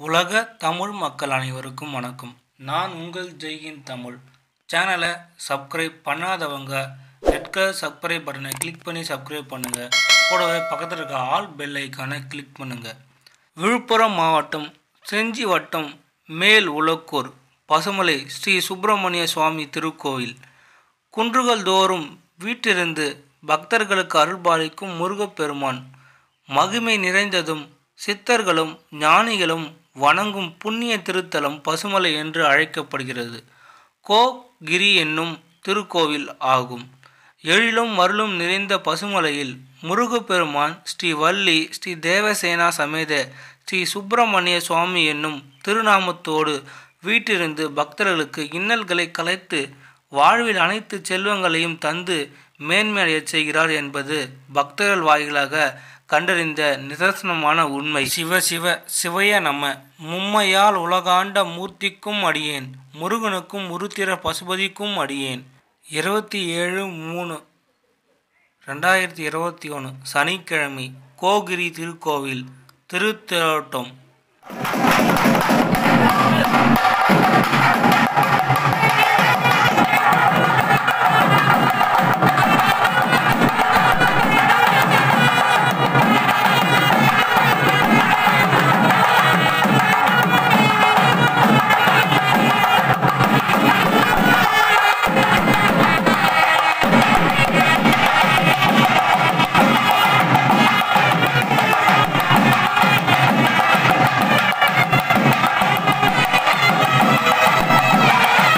உலக தமிழ் மக்கள் அனைவருக்கும் வணக்கம் நான் உங்கள் ஜெய்ஹிந்த் தமிழ் சேனலை சப்ஸ்கிரைப் பண்ணாதவங்க ரெட் கலர் சப்ஸ்கிரைப் பட்டனை கிளிக் பண்ணி சப்ஸ்கிரைப் பண்ணுங்கள் கூடவே பக்கத்தில் இருக்க ஆல் பெல் ஐக்கானை கிளிக் பண்ணுங்கள் விழுப்புரம் மாவட்டம் செஞ்சி வட்டம் மேல் உலக்கூர் பசுமலை ஸ்ரீ சுப்பிரமணிய சுவாமி திருக்கோயில் குன்றுகள் தோறும் வீட்டிலிருந்து பக்தர்களுக்கு அருள்பாலிக்கும் முருகப்பெருமான் மகிமை நிறைந்ததும் சித்தர்களும் ஞானிகளும் வணங்கும் புண்ணிய திருத்தலம் பசுமலை என்று அழைக்கப்படுகிறது கோகிரி என்னும் திருக்கோவில் ஆகும் எழிலும் மருளும் நிறைந்த பசுமலையில் முருகப்பெருமான் ஸ்ரீ வள்ளி ஸ்ரீ தேவசேனா சமேத ஸ்ரீ சுப்பிரமணிய சுவாமி என்னும் திருநாமத்தோடு வீட்டிலிருந்து பக்தர்களுக்கு இன்னல்களை கலைத்து வாழ்வில் அனைத்து செல்வங்களையும் தந்து மேன்மையடையச் செய்கிறார் என்பது பக்தர்கள் வாயிலாக கண்டறிந்த நிதர்சனமான உண்மை சிவ சிவ சிவைய நம்ம மும்மையால் உலகாண்ட மூர்த்திக்கும் அடியேன் முருகனுக்கும் உருத்திர பசுபதிக்கும் அடியேன் இருபத்தி ஏழு மூணு ரெண்டாயிரத்தி இருபத்தி ஒன்று சனிக்கிழமை கோகிரி திருக்கோவில் திருத்தோட்டம் Thank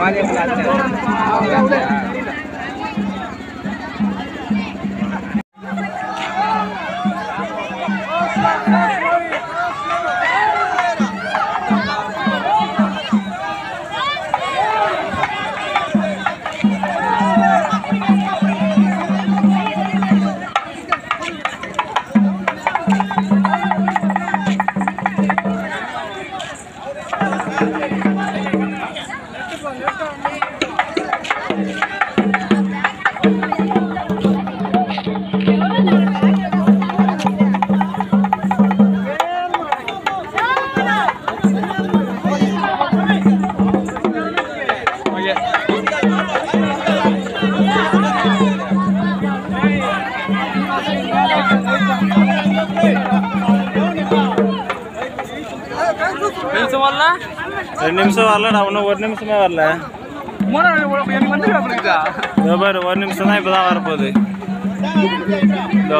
நிமிஷம் வரல ரெண்டு நிமிஷம் வரலடா இன்னும் ஒரு நிமிஷமே வரல மூணு எனக்கு வந்து அப்படிங்களா இதோ பாரு ஒரு நிமிஷம் தான் இப்போ தான் வரப்போகுது இதோ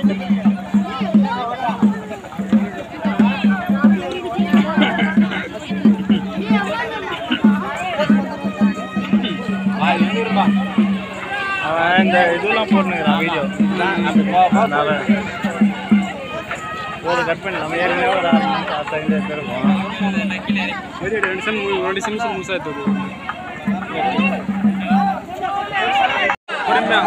அவன் இந்த இதெல்லாம் போட்டுனுக்கிறான் வீடியோ அதனால ஒரு கட் பண்ணி நம்ம ஏற்கனவே ஒரு ஆறு நிமிஷம் ஆறு செகண்ட் எடுத்துருக்கோம் ரெண்டு நிமிஷம் ரெண்டு நிமிஷம் முழுசா எடுத்தது பொறுமையா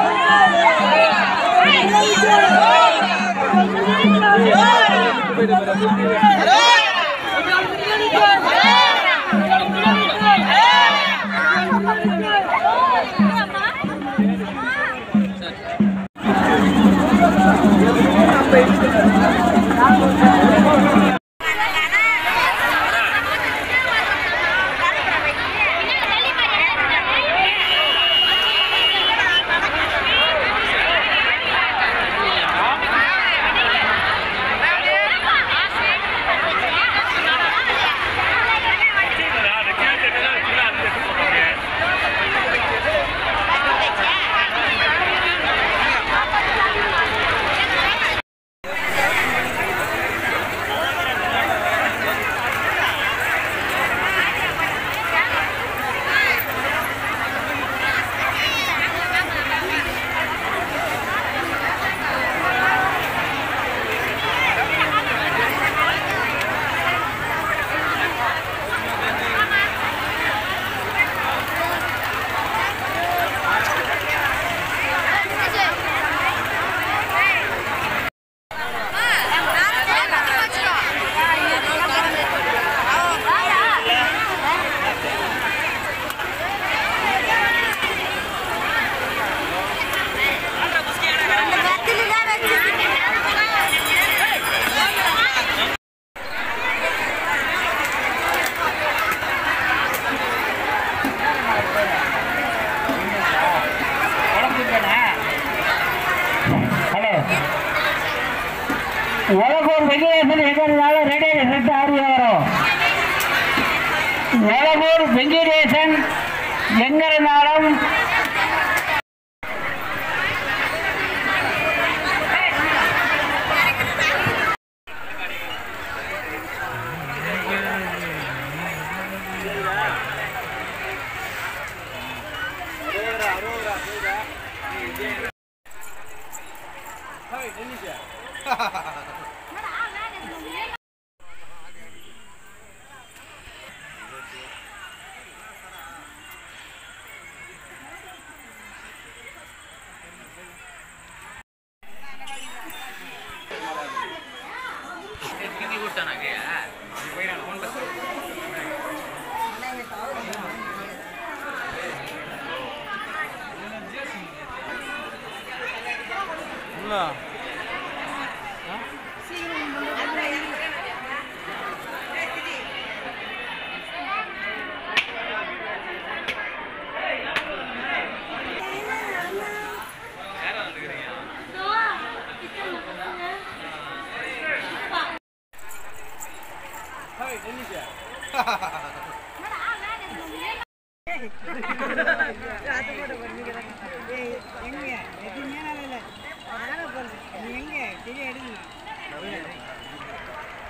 எலகூர் வெங்கடேசன் எங்கிறதுனால ரேடியோ செட்டு ஆடி வரும் எலகூர் வெங்கடேசன் எங்கிறனாலும்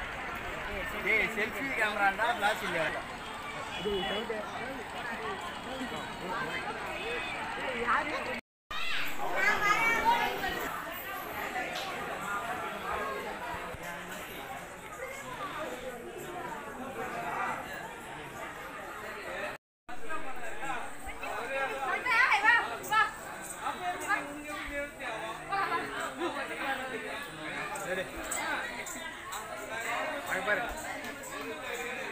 செல்ஃபி கேமராண்டா பிளாஸ் இல்லையா பாரு